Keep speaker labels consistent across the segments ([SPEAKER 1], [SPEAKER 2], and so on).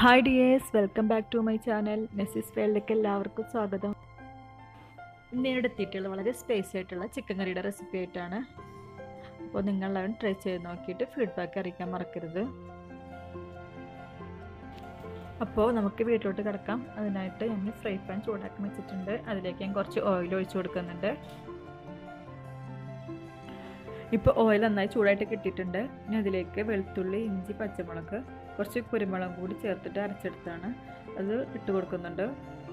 [SPEAKER 1] hi dears welcome back to my channel നെസിസ് വേൾഡിലേക്ക് എല്ലാവർക്കും സ്വാഗതം ഇന്ന് ഇവിടെ എത്തിയിട്ടുള്ള വളരെ സ്പേസി ആയിട്ടുള്ള ചിക്കൻ കറിയുടെ റെസിപ്പി ആയിട്ടാണ് അപ്പോൾ നിങ്ങളെല്ലാവരും ട്രൈ ചെയ്ത് നോക്കിയിട്ട് ഫീഡ്ബാക്ക് അറിയിക്കാൻ മറക്കരുത് അപ്പോൾ നമുക്ക് വീട്ടിലോട്ട് കിടക്കാം അതിനായിട്ട് ഞാൻ ഫ്രൈ പാൻ ചൂടാക്കി വെച്ചിട്ടുണ്ട് അതിലേക്ക് ഞാൻ കുറച്ച് ഓയിൽ ഒഴിച്ചു കൊടുക്കുന്നുണ്ട് ഇപ്പോൾ ഓയിൽ നന്നായി ചൂടായിട്ട് കിട്ടിയിട്ടുണ്ട് ഇനി അതിലേക്ക് വെളുത്തുള്ളി ഇഞ്ചി പച്ചമുളക് കുറച്ച് കുരുമുളക് കൂടി ചേർത്തിട്ട് അരച്ചെടുത്താണ് അത് ഇട്ട് കൊടുക്കുന്നുണ്ട്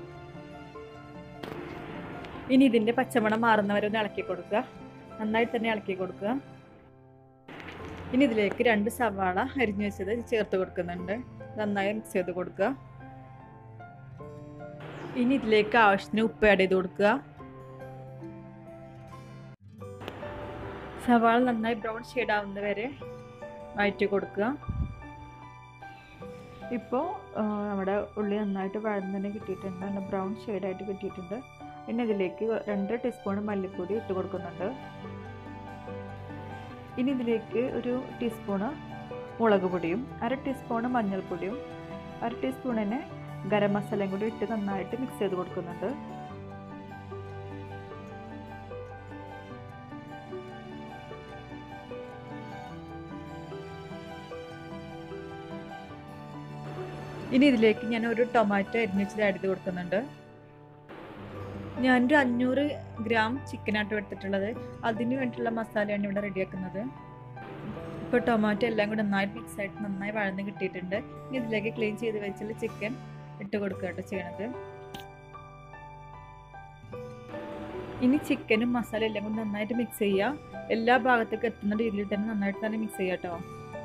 [SPEAKER 1] ഇനി ഇതിൻ്റെ പച്ചമണം മാറുന്നവരെ ഒന്ന് ഇളക്കി കൊടുക്കുക നന്നായി തന്നെ ഇളക്കി കൊടുക്കുക ഇനി ഇതിലേക്ക് രണ്ട് സവാള അരിഞ്ഞു വെച്ചത് ചേർത്ത് കൊടുക്കുന്നുണ്ട് നന്നായി മിക്സ് ചെയ്ത് കൊടുക്കുക ഇനി ഇതിലേക്ക് ആവശ്യത്തിന് ഉപ്പ് ആഡ് ചെയ്ത് കൊടുക്കുക സവാള നന്നായി ബ്രൗൺ ഷെയ്ഡ് ആവുന്നത് വരെ വഴറ്റി കൊടുക്കുക ഇപ്പോൾ നമ്മുടെ ഉള്ളി നന്നായിട്ട് വഴന്ന് തന്നെ കിട്ടിയിട്ടുണ്ട് നല്ല ബ്രൗൺ ഷെയ്ഡായിട്ട് കിട്ടിയിട്ടുണ്ട് പിന്നെ ഇതിലേക്ക് രണ്ട് ടീസ്പൂൺ മല്ലിപ്പൊടി ഇട്ട് കൊടുക്കുന്നുണ്ട് ഇനി ഇതിലേക്ക് ഒരു ടീസ്പൂണ് മുളക് പൊടിയും അര ടീസ്പൂണ് മഞ്ഞൾപ്പൊടിയും അര ടീസ്പൂണിന് ഗരം മസാലയും കൂടി ഇട്ട് നന്നായിട്ട് മിക്സ് ചെയ്ത് കൊടുക്കുന്നുണ്ട് ഇനി ഇതിലേക്ക് ഞാൻ ഒരു ടൊമാറ്റോ അരിഞ്ഞിച്ചത് ആഡ് ചെയ്ത് കൊടുക്കുന്നുണ്ട് ഞാനൊരു അഞ്ഞൂറ് ഗ്രാം ചിക്കനായിട്ട് എടുത്തിട്ടുള്ളത് അതിന് വേണ്ടിയിട്ടുള്ള മസാലയാണ് ഇവിടെ റെഡിയാക്കുന്നത് ഇപ്പോൾ ടൊമാറ്റോ എല്ലാം കൂടി നന്നായി മിക്സ് ആയിട്ട് നന്നായി വഴന്ന് കിട്ടിയിട്ടുണ്ട് ഇനി ഇതിലേക്ക് ക്ലീൻ ചെയ്ത് വെച്ചുള്ള ചിക്കൻ ഇട്ട് കൊടുക്കുക കേട്ടോ ചെയ്യണത് ഇനി ചിക്കനും മസാല എല്ലാം കൂടി നന്നായിട്ട് മിക്സ് ചെയ്യുക എല്ലാ ഭാഗത്തേക്ക് എത്തുന്ന രീതിയിൽ തന്നെ നന്നായിട്ട് തന്നെ മിക്സ് ചെയ്യുക കേട്ടോ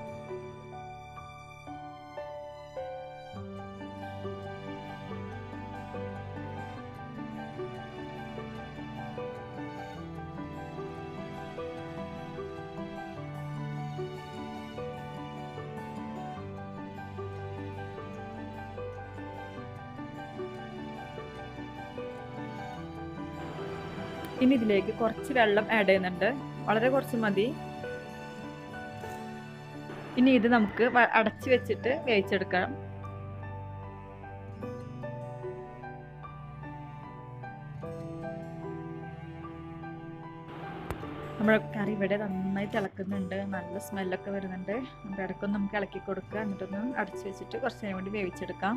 [SPEAKER 1] ഇനി ഇതിലേക്ക് കുറച്ച് വെള്ളം ആഡ് ചെയ്യുന്നുണ്ട് വളരെ കുറച്ച് മതി ഇനി ഇത് നമുക്ക് അടച്ചു വെച്ചിട്ട് വേവിച്ചെടുക്കാം നമ്മുടെ കറി ഇവിടെ നന്നായി തിളക്കുന്നുണ്ട് നല്ല സ്മെല്ലൊക്കെ വരുന്നുണ്ട് അപ്പോൾ ഇടയ്ക്കൊന്ന് നമുക്ക് ഇളക്കി കൊടുക്കുക എന്നിട്ടൊന്ന് അടച്ചു വെച്ചിട്ട് കുറച്ച് നേരം വേണ്ടി വേവിച്ചെടുക്കാം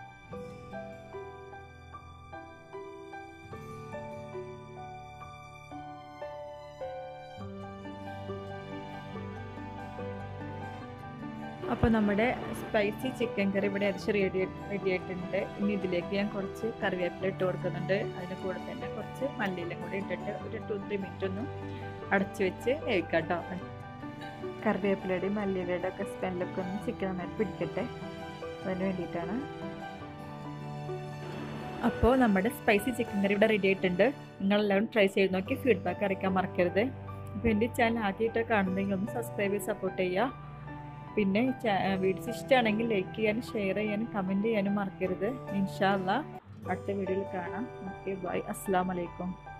[SPEAKER 1] അപ്പോൾ നമ്മുടെ സ്പൈസി ചിക്കൻ കറി ഇവിടെ അരിച്ച് റെഡി റെഡി ആയിട്ടുണ്ട് ഇനി ഇതിലേക്ക് ഞാൻ കുറച്ച് കറിവേപ്പില ഇട്ട് കൊടുക്കുന്നുണ്ട് അതിൻ്റെ കൂടെ തന്നെ കുറച്ച് മല്ലിയിലും കൂടി ഇട്ടിട്ട് ഒരു ടു ത്രീ മിനിറ്റ് ഒന്ന് അടച്ചു വെച്ച് വേവിക്കാം കേട്ടോ കറിവേപ്പിലയുടെയും മല്ലിയിലയുടെ ഒക്കെ സ്മെല്ലൊക്കെ ഒന്ന് ചിക്കൻ നന്നായിട്ട് പിടിക്കട്ടെ അതിന് വേണ്ടിയിട്ടാണ് അപ്പോൾ നമ്മുടെ സ്പൈസി ചിക്കൻ കറി ഇവിടെ റെഡി ആയിട്ടുണ്ട് നിങ്ങളെല്ലാവരും ട്രൈ ചെയ്ത് നോക്കി ഫീഡ്ബാക്ക് അറിയിക്കാൻ മറക്കരുത് അപ്പോൾ എൻ്റെ ചാനൽ ആദ്യമായിട്ട് കാണുന്നെങ്കിൽ ഒന്ന് സബ്സ്ക്രൈബ് ചെയ്ത് സപ്പോർട്ട് ചെയ്യുക പിന്നെ വീഡിയോസ് ഇഷ്ടമാണെങ്കിൽ ലൈക്ക് ചെയ്യാനും ഷെയർ ചെയ്യാനും കമൻറ്റ് ചെയ്യാനും മറക്കരുത് ഇൻഷാല്ല അടുത്ത വീഡിയോയിൽ കാണാം ഓക്കെ ബൈ അസ്സാം വലൈക്കും